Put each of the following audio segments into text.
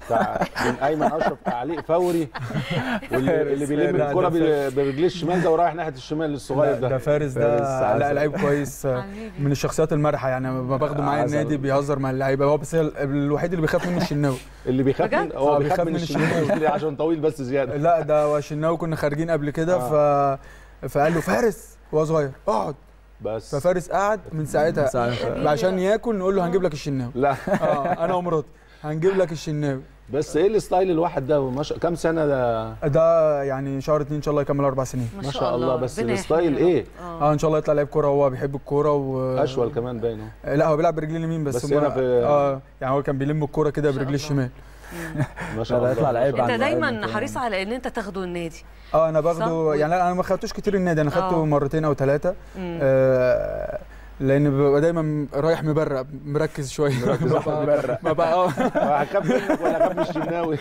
تع- من ايمن اشرف تعليق فوري واللي اللي بيلم لا، الكره ده ب- برجليه الشمال ده ورايح ناحيه الشمال الصغير لا، ده ده فارس فارس ده لا عسل. لعيب كويس آه، حبيبي. من الشخصيات المرحه يعني لما باخده معايا عسل. النادي بيهزر مع اللعيبه هو بس هي الوحيد اللي بيخاف منه الشناوي اللي بيخاف من بجد؟ هو آه، بيخاف من الشمال عشان طويل بس زياده لا ده هو الشناوي كنا خارجين قبل كده ف فقال له فارس وهو صغير اقعد بس ففارس قعد من ساعتها حبيبي. عشان ياكل نقول له هنجيب لك الشناوي لا اه انا ومراتي هنجيب لك الشناوي بس ايه الستايل الواحد ده مش... كام سنه ده ده يعني شهر اتنين ان شاء الله يكمل اربع سنين ما شاء الله بس ربنا الستايل يحميه يا ايه رب. اه ان شاء الله يطلع لعيب كوره هو بيحب الكوره و اشول كمان باين اهو لا هو بيلعب برجليه اليمين بس, بس هو- هنا في- اه يعني هو كان بيلم الكوره كده ما شاء برجليه الله. الشمال ما شاء لا، ده الله يطلع لعيب انت عنده دايما علم حريص كمان. على ان انت تاخده النادي اه انا صح؟ باخده يعني انا ما خدتوش كتير النادي انا خدته آه. مرتين او ثلاثه مم. آه لان ببقى دايما رايح مبرق مركز شويه مركز ما بقى- مبرق. ما بقى اه هخاف منك ولا هخاف من الشناوي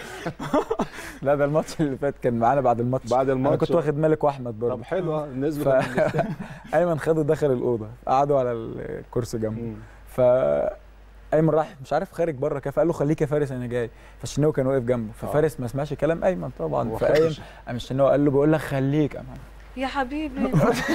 لا ده الماتش اللي فات كان معانا بعد الماتش بعد انا الماتش كنت واخد مالك واحمد برضه طب حلوه النسبه ف... كانت بالنسبة- ايمن خده دخل الاوضه قعدوا على الكرسي جنبه مم. ف ايمن راح مش عارف خارج بره كده فقال له خليك يا فارس انا جاي فالشناوي كان واقف جنبه ففارس ما سمعش كلام ايمن طبعا هو فقايم خافش. قام الشناوي قال له بقول لك خليك قام يا حبيبي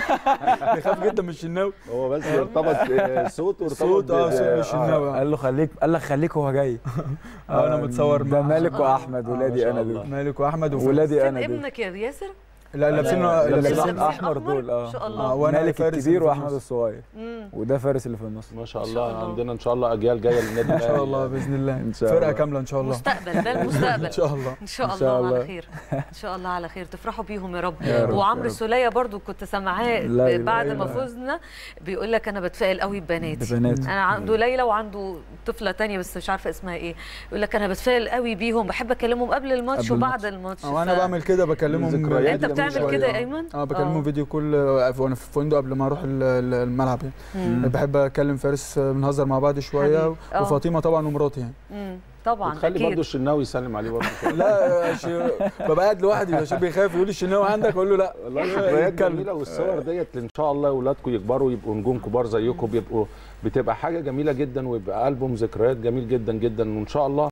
بيخاف جدا من الشناوي هو بس ارتبط آه، صوت وارتبط صوت اه ب- صوت بالشناوي قال له خليك قال لك خليك وهو جاي اه انا متصور ده مع مالك آه. واحمد آه، ولادي ما شاء انا الله. دول مالك واحمد وفارس. ولادي فين انا دول ابنك يا ياسر لا لابسين لا، لابسين لابسين أحمر دول، اه. ما شاء آه، الله وانا مالك فارس اللي الكبير في واحمد النص. الصغير مم. وده فارس اللي في النص ما شاء ما الله شاء الله. عندنا ان شاء الله اجيال جايه للنادي ان شاء الله باذن الله إن شاء فرقه الله. كامله ان شاء الله مستقبل ده المستقبل ان شاء الله ان شاء إن الله, شاء على الله. خير ان شاء الله على خير تفرحوا بيهم يا رب يا رب، يا وعمرو رب. السوليه برضو كنت سامعاه لا، لا، بعد لا. ما فزنا بيقول لك انا بتفائل قوي ببناتي ببناتي انا عنده ليلى وعنده طفله تانية بس مش عارفه اسمها ايه يقول لك انا بتفائل قوي بيهم بحب اكلمهم قبل الماتش قبل وبعد الماتش. الماتش او انا ف- بعمل كده بكلمهم الذكريات انت جميلة بتعمل شوية. كده يا ايمن اه بكلمهم فيديو كل وانا في الفندق قبل ما اروح ال- ال- الملعب يعني مم. بحب اكلم فارس بنهزر مع بعض شويه حبيبي. آه. وفاطمه طبعا ومراتي يعني مم. طبعا وتخلي برضه اكيد الشناوي يسلم عليه برضه لا ش- ببقى قاعد لوحدي عشان بيخاف يقول لي الشناوي عندك اقول له لا والله ذكريات يتكلم. جميله والصور ديت ان شاء الله اولادكم يكبروا يبقوا نجوم كبار زيكم بيبقوا بتبقى حاجه جميله جدا ويبقى البوم ذكريات جميل جدا جدا وان شاء الله